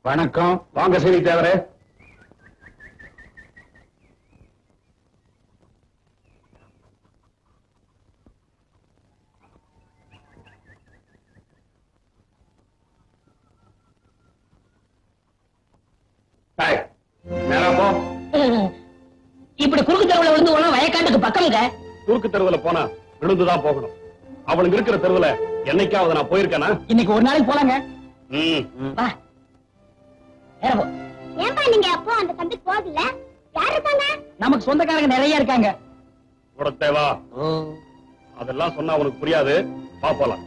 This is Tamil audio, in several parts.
வணக்கம் வாங்க சரி தேவரே டேய், நேரா போ இப்படி குறுக்கு தெருவுல விழுந்து போனா வயக்காட்டுக்கு பக்கம்ங்க குறுக்கு தெருவுல போனா விழுந்துதான் போகணும் அவளுங்க இருக்கிற தெருவுல என்னைக்காவது நான் போயிருக்கேனா இன்னைக்கு ஒரு நாளைக்கு போலாங்க ம் வா நேரா போ. ஏன்பா நீங்க அப்போ அந்த சந்தைக்கு போகல யார் இருக்காங்க நமக்கு சொந்தக்காரங்க நிறைய இருக்காங்க தேவா அதெல்லாம் சொன்னா உனக்கு புரியாது வா போலாம்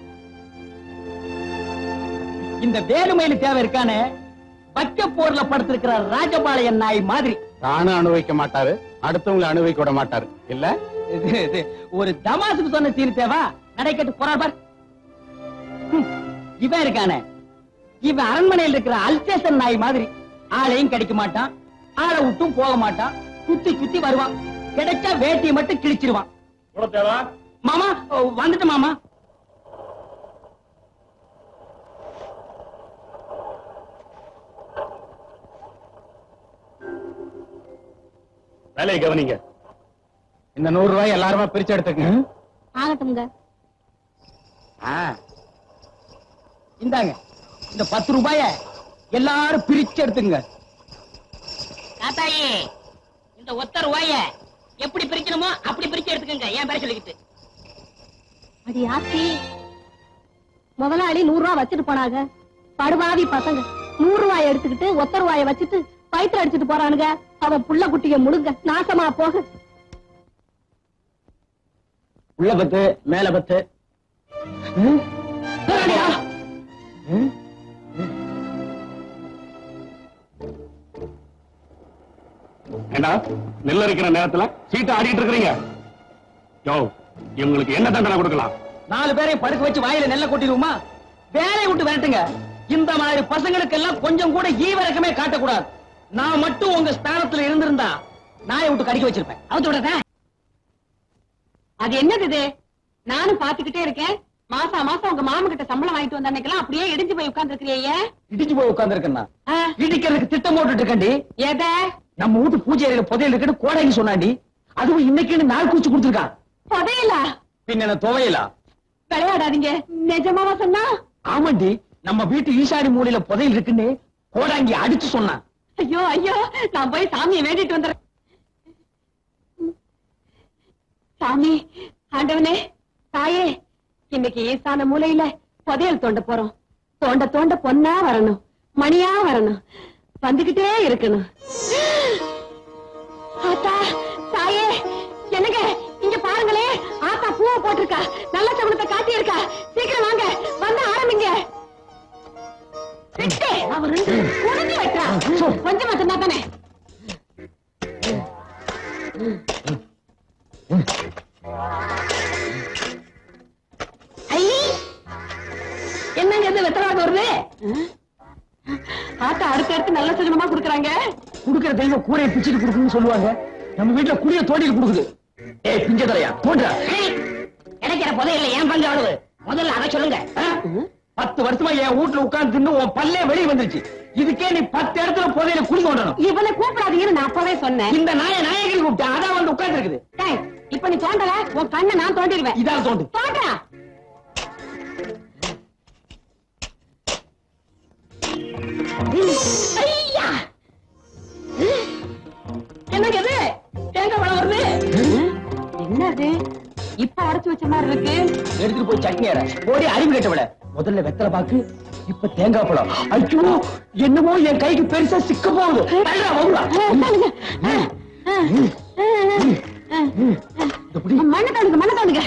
இந்த வேலுமயிலு தேவை இருக்கானே பச்சை போர்ல படுத்திருக்கிற ராஜபாளையன் நாய் மாதிரி தானும் அனுபவிக்க மாட்டாரு அடுத்தவங்களை அனுபவிக்க விட மாட்டாரு இல்ல இது, இது, ஒரு தமாசுக்கு சொன்ன சீர் தேவா நடைக்கட்டு போறார் பார் ஹம், இவன் இருக்கானே இவன் அரண்மனையில் இருக்கிற அல்சேசன் நாய் மாதிரி ஆளையும் கிடைக்க மாட்டான் ஆளை விட்டும் போக மாட்டான் சுத்தி சுத்தி வருவான் கிடைச்சா வேட்டியை மட்டும் கிழிச்சிருவான் தேவா மாமா ஓ, வந்துட்டு மாமா வேலையை கவனிங்க இந்த நூறு ரூபாய் எல்லாருமே பிரிச்சு எடுத்துக்கங்க ஆகட்டும்ங்க ஆ. இந்தாங்க இந்த பத்து ரூபாய எல்லாரும் பிரிச்சு எடுத்துங்க தாத்தாயி இந்த ஒத்த ரூபாய எப்படி பிரிக்கணுமோ அப்படி பிரிச்சு எடுத்துக்கங்க ஏன் பேர சொல்லிக்கிட்டு அடி ஆச்சி முதலாளி நூறு ரூபாய் வச்சுட்டு போனாங்க படுபாவி பசங்க நூறு ரூபாய் எடுத்துக்கிட்டு ஒத்த ரூபாய வச்சுட்டு பயிற்று அடிச்சிட்டு போறானுங்க அவன் புள்ள குட்டிய முழுங்க நாசமா போக உள்ள பத்து மேல பத்து ம்? அடியா. ம்? ஏண்டா நெல் அரைக்கிற நேரத்துல சீட்டை ஆடிட்டு இருக்கிறீங்க யோ இவங்களுக்கு என்ன தண்டனை கொடுக்கலாம் நாலு பேரையும் படுக்க வச்சு வாயில நெல்ல கொட்டிடுவோமா வேலையை விட்டு விரட்டுங்க இந்த மாதிரி பசங்களுக்கு எல்லாம் கொஞ்சம் கூட ஈவரக்கமே காட்டக்கூடாது நான் மட்டும் உங்க ஸ்தானத்துல இருந்திருந்தா நாயை விட்டு கடிக்க வச்சிருப்பேன் அவத்தோட அது என்னது இது நானும் பாத்துக்கிட்டே இருக்கேன் மாசா மாசம் உங்க மாம கிட்ட சம்பளம் வாங்கிட்டு வந்த அன்னைக்கெல்லாம் அப்படியே இடிஞ்சு போய் உட்கார்ந்துருக்கிறியே இடிச்சு போய் உட்கார்ந்துருக்கேன் இடிக்கிறதுக்கு திட்டம் போட்டுட்டு இருக்கேன்டி எத நம்ம வீட்டு பூஜை அறையில புதையல் இருக்குன்னு கோடைக்கு சொன்னாண்டி அதுவும் இன்னைக்குன்னு நாள் குறிச்சு கொடுத்துருக்கான் புதையலா பின்ன என்ன துவையலா விளையாடாதீங்க நிஜமாவா சொன்னா ஆமாண்டி நம்ம வீட்டு ஈசாடி மூலையில புதையல் இருக்குன்னு கோடாங்கி அடிச்சு சொன்னான் ஐயோ ஐயோ நான் போய் சாமியை வேண்டிட்டு வந்துடுறேன் சாமி ஆண்டவனே தாயே இன்னைக்கு ஈசான மூலையில புதையல் தோண்ட போறோம் தோண்ட தோண்ட பொன்னா வரணும் மணியா வரணும் வந்துகிட்டே இருக்கணும் ஆத்தா தாயே என்னங்க இங்க பாருங்களே ஆத்தா பூவை போட்டிருக்கா நல்ல சகுனத்தை காட்டி இருக்கா சீக்கிரம் வாங்க வந்து ஆரம்பிங்க விட்டு, அவர் ரெண்டு குனிஞ்சு வெட்டுறா. கொஞ்சமா சொன்னா தானே ஐ! என்னங்க இது வெத்தலாக வருது ஆத்தா அடுத்து அடுத்து நல்ல சகுனமா குடுக்குறாங்க குடுக்கிற தெய்வம் கூரையை பிச்சுட்டு கொடுக்குன்னு சொல்லுவாங்க நம்ம வீட்டுல குடிய தோண்டிட்டு கொடுக்குது ஏய் பிஞ்சதரையா தோன்றா கிடைக்கிற புதையில ஏன் பங்கு அவ்வளவு முதல்ல அதை சொல்லுங்க பத்து வருஷமா என் வீட்டுல உட்கார்ந்து தின்னு உன் பல்லே வெளியே வந்துருச்சு இதுக்கே நீ பத்து இடத்துல புதையில குடி தோண்டணும் இவனை கூப்பிடாதீங்கன்னு நான் அப்பவே சொன்னேன் இந்த நாய நாயகன் கூப்பிட்டேன் அதான் வந்து உட்கார்ந்து இருக்குது டேய், இப்ப நீ தோண்டல உன் கண்ணை நான் தோண்டிடுவேன் இதான் தோண்டு தோண்டா ஐயா! என்னங்க இது தேங்காய் பழம் வருது என்னது இப்ப உடைச்சு வச்ச மாதிரி இருக்கு எடுத்துட்டு போய் சட்னி அரை ஓடி அறிவு கட்ட விட முதல்ல வெத்தலை பாக்கு இப்ப தேங்காய் பழம் ஐயோ என்னமோ என் கைக்கு பெருசா சிக்க போகுது தள்ளுடா, வவுடா. இந்த புடி. மண்ணை தோணுங்க மண்ணை தோணுங்க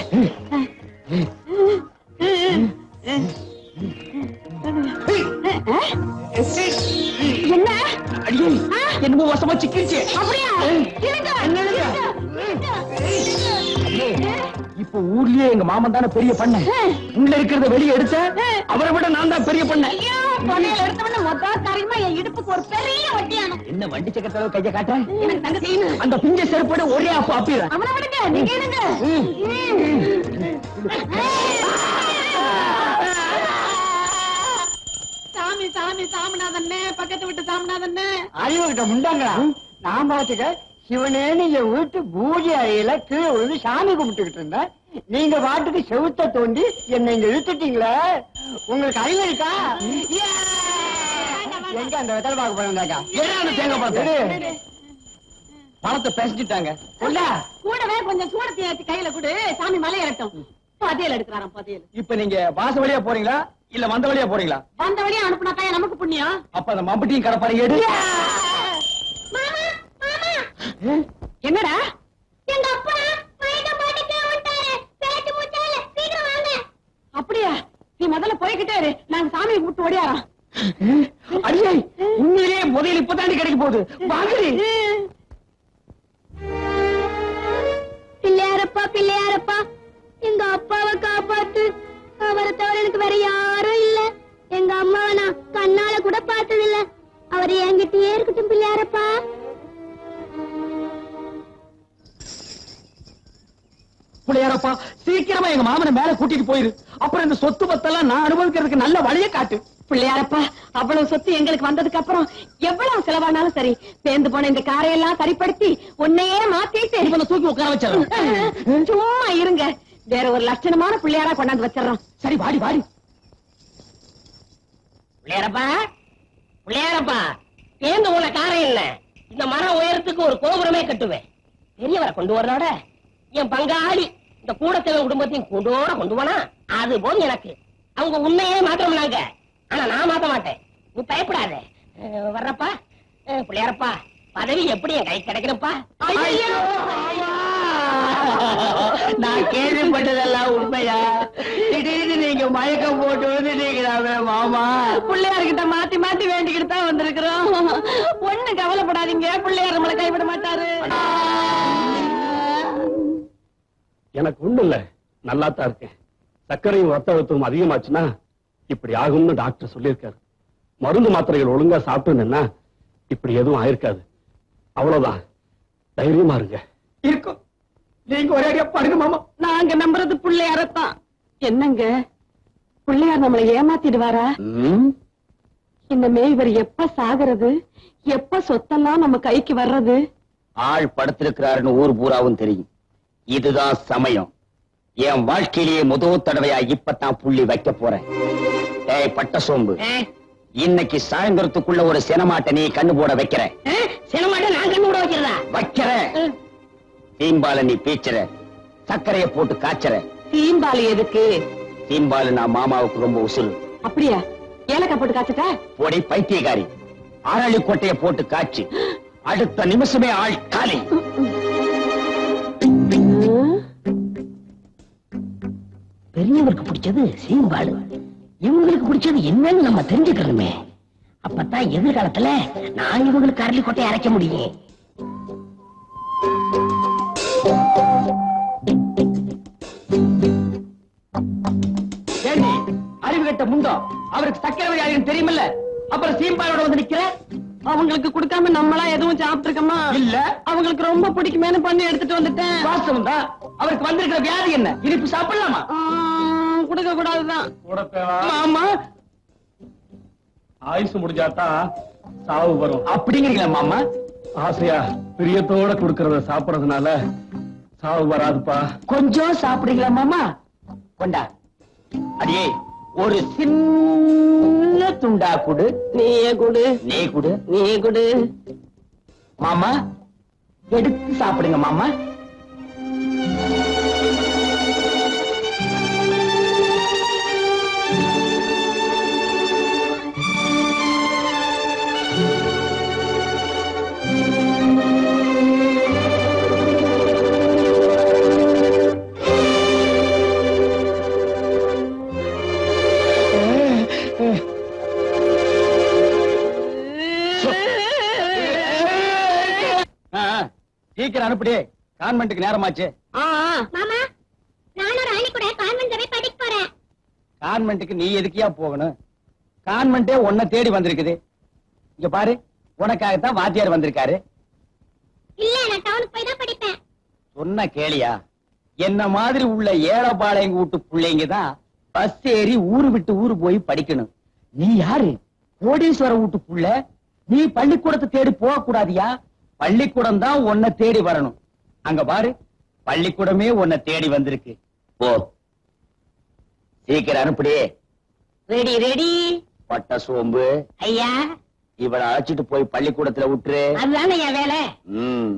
என்ன அடியே என்னமோ வசமா சிக்கிருச்சு அப்படியா இருங்க, என்னங்க? இருங்க. அடியே, இப்ப ஊர்லயே எங்க மாமன் தானே பெரிய பண்ண உள்ள இருக்கிறத வெளியே எடுத்த அவரை விட நான் தான் பெரிய பண்ண ஐயோ, புதையல் எடுத்தவொடனே மொத்த காரியமா என் இடுப்புக்கு ஒரு பெரிய வட்டியானம் என்ன வண்டி சக்கரத்துல கைய காட்டுறேன் எனக்கு தங்க செய்யணும் அந்த பிஞ்ச செருப்போட ஒரே அப்ப அப்பிடுறேன் அவனை விடுங்க நீங்க இருங்க சாமி சாமி சாமி சாமிநாதன்னு பக்கத்து வீட்டு சாமிநாதன்னு அறிவுகிட்ட முண்டாங்களா நான் பாத்துக்க சிவனேன்னு என் வீட்டு பூஜை அறையில கீழே விழுந்து சாமி கும்பிட்டுக்கிட்டு இருந்தேன் நீங்க பாட்டுக்கு செவுத்த தோண்டி என்னை இங்க இழுத்துட்டீங்களே உங்களுக்கு அறிவு இருக்கா எங்க அந்த வெத்தலை பார்க்க போயிருந்தாக்கா தேங்காய் பழத்தை பணத்தை பேசிட்டாங்க கூடவே கொஞ்சம் சூடத்தை ஏத்தி கையில கொடு சாமி மலையேறட்டும் பதியல் எடுக்கிறாராம் பதியல் இப்ப நீங்க வாச வழியா போறீங்களா இல்ல வந்த வழியா போறீங்களா வந்த வழியா அனுப்புனா தான் நமக்கு புண்ணியம் அப்ப அந்த மம்பட்டியும் கடப்பாரு எடு என்னடா எங்க அப்பா மயக்க போட்டு கீழே விட்டாரு பேச்சு மூச்சால சீக்கிரம் வாங்க அப்படியா நீ முதல்ல போய்கிட்டே இரு நாங்க சாமியை கூப்பிட்டு ஓடியாரோம் அடியே உண்மையிலேயே முதல் இப்பதாண்டி கிடைக்க போகுது வாங்கடி பிள்ளையாரப்பா பிள்ளையாரப்பா எங்க அப்பாவை காப்பாத்து அவரை தவிர எனக்கு வேற யாரும் இல்ல எங்க அம்மாவை நான் கண்ணால கூட பார்த்தது இல்ல அவர் என்கிட்டயே இருக்கட்டும் பிள்ளையாரப்பா பிள்ளையாரப்பா சீக்கிரமா எங்க மாமனை மேல கூட்டிட்டு போயிரு அப்புறம் இந்த சொத்து பத்தெல்லாம் நான் அனுபவிக்கிறதுக்கு நல்ல வழியை காட்டு பிள்ளையாரப்பா அவ்வளவு சொத்து எங்களுக்கு வந்ததுக்கு அப்புறம் எவ்வளவு செலவானாலும் சரி சேர்ந்து போன இந்த காரையெல்லாம் சரிப்படுத்தி உன்னையே மாத்திட்டு இவனை தூக்கி உட்கார வச்சிடறோம் சும்மா இருங்க வேற ஒரு லட்சணமான பிள்ளையாரா கொண்டாந்து வச்சிடறோம் சரி வாடி வாடி பிள்ளையாரப்பா பிள்ளையாரப்பா சேர்ந்து உள்ள காரம் இல்ல இந்த மர உயரத்துக்கு ஒரு கோபுரமே கட்டுவேன் பெரியவரை கொண்டு வரனோட என் பங்காளி இந்த கூடத்தேவன் குடும்பத்தையும் கொண்டோட கொண்டு போனா அது போதும் எனக்கு அவங்க உன்னையே மாத்திரம்னாங்க ஆனா நான் மாத்த மாட்டேன் நீ பயப்படாத அஹ், வர்றப்பா அஹ், பிள்ளையாரப்பா பதவி எப்படி என் கை கிடைக்கணும்ப்பா நான் கேள்விப்பட்டதெல்லாம் உண்மையா திடீர்னு நீங்க மயக்கம் போட்டு விழுந்துட்டீங்களாவே மாமா பிள்ளையார்கிட்ட மாத்தி மாத்தி வேண்டிக்கிட்டு தான் வந்திருக்கிறோம் ஒண்ணு கவலைப்படாதீங்க பிள்ளையார் நம்மளை கைவிட மாட்டாரு எனக்கு ஒண்ணு இல்ல நல்லா தான் இருக்கேன் சர்க்கரையும் ரத்த அழுத்தமும் அதிகமாச்சுன்னா இப்படி ஆகும்னு டாக்டர் சொல்லியிருக்காரு மருந்து மாத்திரைகள் ஒழுங்கா சாப்பிட்டுன்னா இப்படி எதுவும் ஆயிருக்காது அவ்வளவுதான் தைரியமா இருங்க இருக்கும் நீங்க ஒரே அடியா படுங்க மாமா நாங்க நம்புறது பிள்ளையாரத்தான் என்னங்க பிள்ளையார் நம்மளை ஏமாத்திடுவாரா இனிமே இவர் எப்ப சாகுறது எப்ப சொத்தெல்லாம் நம்ம கைக்கு வர்றது ஆள் படுத்திருக்கிறாருன்னு ஊர் பூராவும் தெரியும் இதுதான் சமயம் என் வாழ்க்கையிலேயே முதல் தடவையா இப்பதான் புள்ளி வைக்க போறேன் ஏய் பட்ட சோம்பு இன்னைக்கு சாயந்தரத்துக்குள்ள ஒரு சினமாட்டை நீ கண்ணு போட வைக்கிற சினமாட்டை நான் கண்ணு போட வைக்கிறதா வைக்கிறேன் தீம்பால நீ பீச்சுற சர்க்கரைய போட்டு காய்ச்சற தீம்பாலி எதுக்கு தீம்பால நான் மாமாவுக்கு ரொம்ப உசுறு அப்படியா ஏலக்காய் போட்டு காய்ச்சட்டா போடி பைத்தியக்காரி ஆரளி கோட்டைய போட்டு காய்ச்சி அடுத்த நிமிஷமே ஆள் காலி பெரியவருக்கு பிடிச்சது சீம்பாடு இவங்களுக்கு பிடிச்சது என்னன்னு நம்ம தெரிஞ்சுக்கணுமே அப்பதான் எதிர்காலத்துல நான் இவங்களுக்கு அரளி கொட்டையை அரைக்க முடியும் ஏண்டி அறிவு கட்ட முண்டம் அவருக்கு சக்கரை வியாதின்னு தெரியுமில்ல அப்புறம் சீம்பாலோட வந்து நிக்கிற அவங்களுக்கு கொடுக்காம நம்மளா எதுவும் சாப்பிட்டுருக்கோமா இல்ல அவங்களுக்கு ரொம்ப பிடிக்குமேனு பண்ணி எடுத்துட்டு வந்துட்டேன் வாஸ்தவம் தான் அவருக்கு வந்திருக்கிற வியாதி என்ன இனிப்பு சாப்பிடலாமா கொடுக்க கூடாதுதான் ஆமா ஆயுசு முடிஞ்சாதான் சாவு வரும் அப்படிங்கிறீங்களா மாமா ஆசையா பிரியத்தோட கொடுக்கறத சாப்பிடறதுனால சாவு வராதுப்பா கொஞ்சம் சாப்பிடுங்களா மாமா கொண்டா அடியே ஒரு சின்ன துண்டா குடு நீயே கொடு நீ குடு நீயே கொடு மாமா எடுத்து சாப்பிடுங்க மாமா ஆ, ஆ, சீக்கிரம் அனுப்பிடு கான்வென்ட்டுக்கு நேரமாச்சு மாமா நானும் ராணி கூட கான்வென்ட் போய் படிக்க போறேன் கான்வென்ட்டுக்கு நீ எதுக்கியா போகணும் கான்வென்ட்டே உன்னை தேடி வந்திருக்குது இங்க பாரு உனக்காகத்தான் வாத்தியார் வந்திருக்காரு இல்ல நான் டவுனுக்கு போய் தான் படிப்பேன் சொன்ன கேளியா என்ன மாதிரி உள்ள ஏழப்பாளையங்க வீட்டு பிள்ளைங்க தான் பஸ் ஏறி ஊரு விட்டு ஊரு போய் படிக்கணும் நீ யாரு கோடீஸ்வர வீட்டுக்குள்ள நீ பள்ளிக்கூடத்தை தேடி போக கூடாதியா பள்ளிக்கூடம் தான் உன்னை தேடி வரணும் அங்க பாரு பள்ளிக்கூடமே உன்னை தேடி வந்திருக்கு போ சீக்கிரம் அனுப்புடி ரெடி ரெடி பட்ட சோம்பு ஐயா இவளை அழைச்சிட்டு போய் பள்ளிக்கூடத்துல விட்டுரு அதுதானே என் வேலை ம்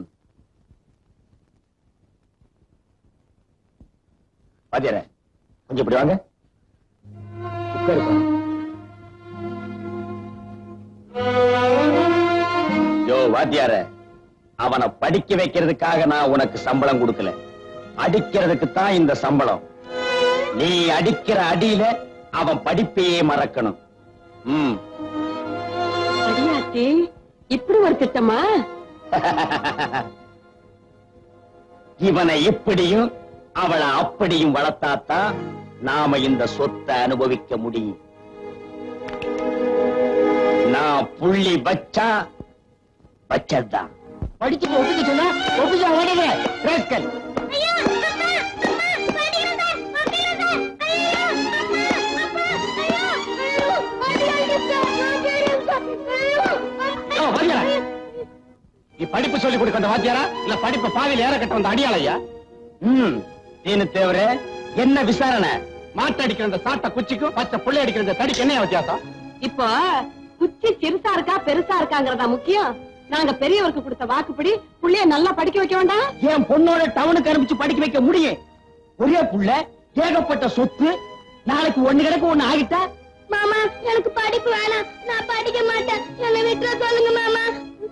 பாத்தியார கொஞ்சம் இப்படி வாங்க உட்காருப்பா. யோ வாத்தியார அவனை படிக்க வைக்கிறதுக்காக நான் உனக்கு சம்பளம் கொடுக்கல அடிக்கிறதுக்கு தான் இந்த சம்பளம் நீ அடிக்கிற அடியில அவன் படிப்பையே மறக்கணும் ம் அடியாத்தி இப்படி ஒரு திட்டமா இவனை எப்படியும் அவளை அப்படியும் வளர்த்தாத்தான் நாம இந்த சொத்தை அனுபவிக்க முடியும் நான் புள்ளி வச்சா வச்சதுதான் படிச்சுட்டு ஒப்புக்க சொன்னா ஒப்புக்க ஓடுங்க ராஸ்கல். யோ, வாத்தியாரா. நீ படிப்பு சொல்லி கொடுக்க அந்த வாத்தியாரா இல்ல படிப்பு பாவியில் ஏற கட்ட வந்த அடியாளையா ம் தீனு தேவரே என்ன விசாரணை மாட்டடிக்கிற அந்த சாட்ட குச்சிக்கும் பச்சை புள்ளை அடிக்கிற இந்த தடிக்கு என்ன வித்தியாசம் இப்போ குச்சி சிறுசா இருக்கா பெருசா இருக்காங்கறதா முக்கியம் நாங்க பெரியவருக்கு கொடுத்த வாக்குப்படி புள்ளைய நல்லா படிக்க வைக்க வேண்டாம் என் பொண்ணோட டவுனுக்கு அனுப்பிச்சு படிக்க வைக்க முடியும் ஒரே புள்ள ஏகப்பட்ட சொத்து நாளைக்கு ஒண்ணு கிடக்கு ஒண்ணு ஆகிட்டா மாமா எனக்கு படிப்பு வேணாம் நான் படிக்க மாட்டேன் என்னை விட்டுற சொல்லுங்க மாமா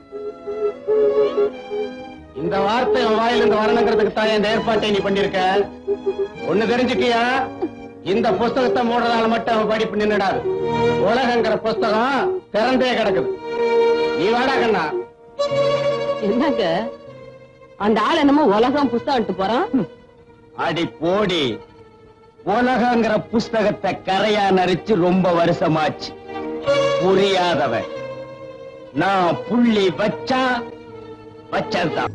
இந்த வார்த்தை உன் வாயில இருந்து வரணுங்கிறதுக்கு தான் இந்த ஏற்பாட்டை நீ பண்ணிருக்க ஒண்ணு தெரிஞ்சுக்கியா இந்த புஸ்தகத்தை மூடுறதால மட்டும் அவன் படிப்பு நின்னுடாது உலகங்கிற புஸ்தகம் திறந்தே கிடக்குது நீ வாடா கண்ணா என்னங்க அந்த ஆள் என்னமோ உலகம் புஸ்தகம் போறான் அடி போடி உலகங்கிற புஸ்தகத்தை கரையா நரிச்சு ரொம்ப வருஷமாச்சு புரியாதவன் நான் புள்ளி வச்சா வச்சதுதான்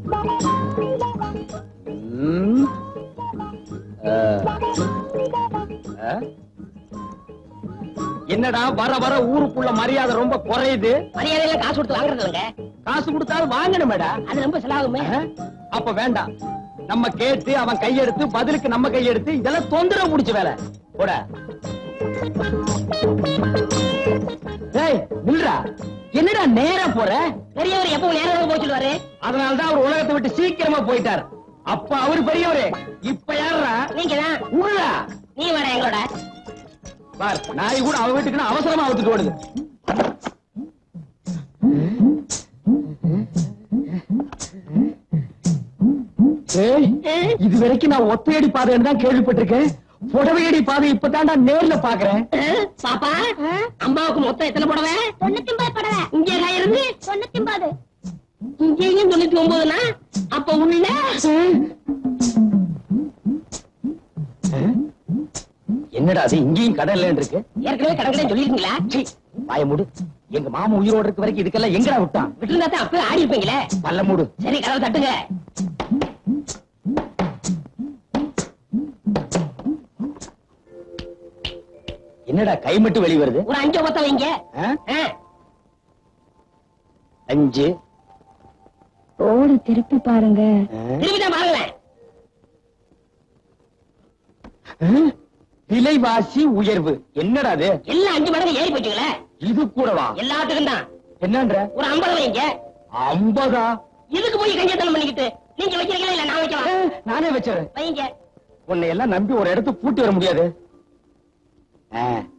ம். ஆ. ஆ? என்னடா வர வர ஊருக்குள்ள மரியாதை ரொம்ப குறையுது மரியாதையில காசு கொடுத்து வாங்குறது இல்லைங்க காசு கொடுத்தாலும் வாங்கணுமேடா அது ரொம்ப செலவாகுமே ஆஹ், அப்ப வேண்டாம் நம்ம கேட்டு அவன் கையெடுத்து பதிலுக்கு நம்ம கையெடுத்து இதெல்லாம் தொந்தரவு முடிச்ச வேலை போட ஏய் நில்றா என்னடா நேரா போற பெரியவர் எப்பவும் நேரம் போச்சுடுவாரு அதனாலதான் அவர் உலகத்தை விட்டு சீக்கிரமா போயிட்டார் அப்ப அவரு பெரியவரு இப்ப யாருடா நீங்க தான் உள்ளா நீ வர எங்களோட பார் நாய் கூட அவ வீட்டுக்குன்னு அவசரமா அவுத்துட்டு ஓடுது ஏய், இது வரைக்கும் நான் ஒத்தையடி பாதைன்னு தான் கேள்விப்பட்டிருக்கேன் புடவையடி பாதை இப்பதான்டா நேர்ல பாக்குறேன் பாப்பா அம்மாவுக்கு மொத்தம் எத்தனை புடவை தொண்ணூத்தி ஒன்பது படவை இங்கே இருந்து தொண்ணூத்தி ஒன்பது இங்கேயும் தொண்ணூத்தி ஒன்பதுனா அப்ப உள்ள என்னடா அது இங்கேயும் கடல்ல இருக்கு ஏற்கனவே கடற்கரை சொல்லிருக்கீங்களா சீ, வாய மூடு எங்க மாமா உயிரோட இருக்க வரைக்கும் இதுக்கெல்லாம் எங்கடா விட்டான் விட்டுருந்தா தான் அப்பவே ஆடி இருப்பீங்களே பல்ல மூடு சரி கதவை தட்டுங்க என்னடா கை மட்டும் வெளி வருது ஒரு அஞ்சு மொத்தம் வைங்க ஆ? ஆ, அஞ்சு ஓடு திருப்பி பாருங்க ஆ? திருப்பி தான் பாருங்களேன் ஆ? விலைவாசி உயர்வு என்னடா அது எல்லாம் அஞ்சு மடங்கு ஏறி போச்சுங்களே இது கூடவா எல்லாத்துக்கும் தான் என்னன்ற ஒரு ஐம்பது வைங்க ஐம்பதா இதுக்கு போய் கஞ்சத்தனம் பண்ணிக்கிட்டு நீங்க வைக்கிறீங்களா இல்ல நான் ஆ, வைக்கலாம் நானே வச்சுறேன் வைங்க உன்னை எல்லாம் நம்பி ஒரு இடத்துக்கு பூட்டி வர முடியாது ஆ,